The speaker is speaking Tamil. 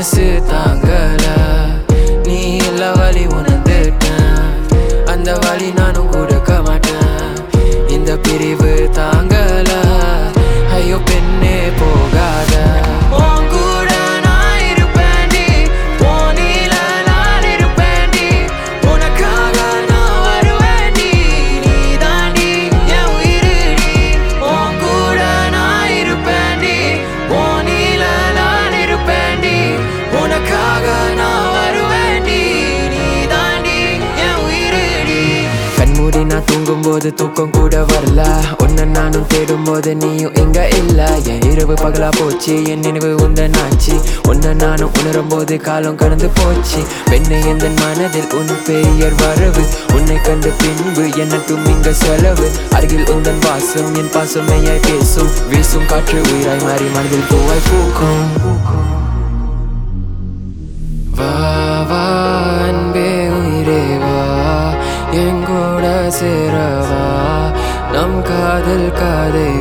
மனசு தாங்கல நீ எல்லா வழி உணர்ந்துட்டேன் அந்த வழி நானும் கொடுக்க மாட்டேன் இந்த பிரிவு தாங்கல ஐயோ பெண்ணே போகாத உன் கூட நான் இருப்பேன்டி உன் நீல நான் இருப்பேன்டி உனக்காக நான் வருவேன்டி நீ தாண்டி என் உயிரிடி உன் கூட நான் இருப்பேன்டி உன் நீல நான் இருப்பேன்டி உனக்காக நான் வருவேன்டி நீ தாண்டி என் உயிரிடி கண்மூடி நான் தூங்கும்போது தூக்கம் கூட வரல உன்னை நானும் தேடும்போது நீயும் இங்க இல்ல என் இரவு பகலா போச்சு என் நினைவு உந்தன் ஆச்சு உன்னை நானும் உணரும் போது காலம் கடந்து போச்சு பெண்ணை எந்த மனதில் உன் பெயர் வரவு உன்னை கண்டு பின்பு எனக்கும் இங்க செலவு அருகில் உந்தன் வாசம் என் பாசமையாய் பேசும் வீசும் காற்று உயிராய் மாறி மனதில் பூவாய் பூக்கும் வா வா அன்பே உயிரே வா எங்கூட சேரவா நம் காதல் காதை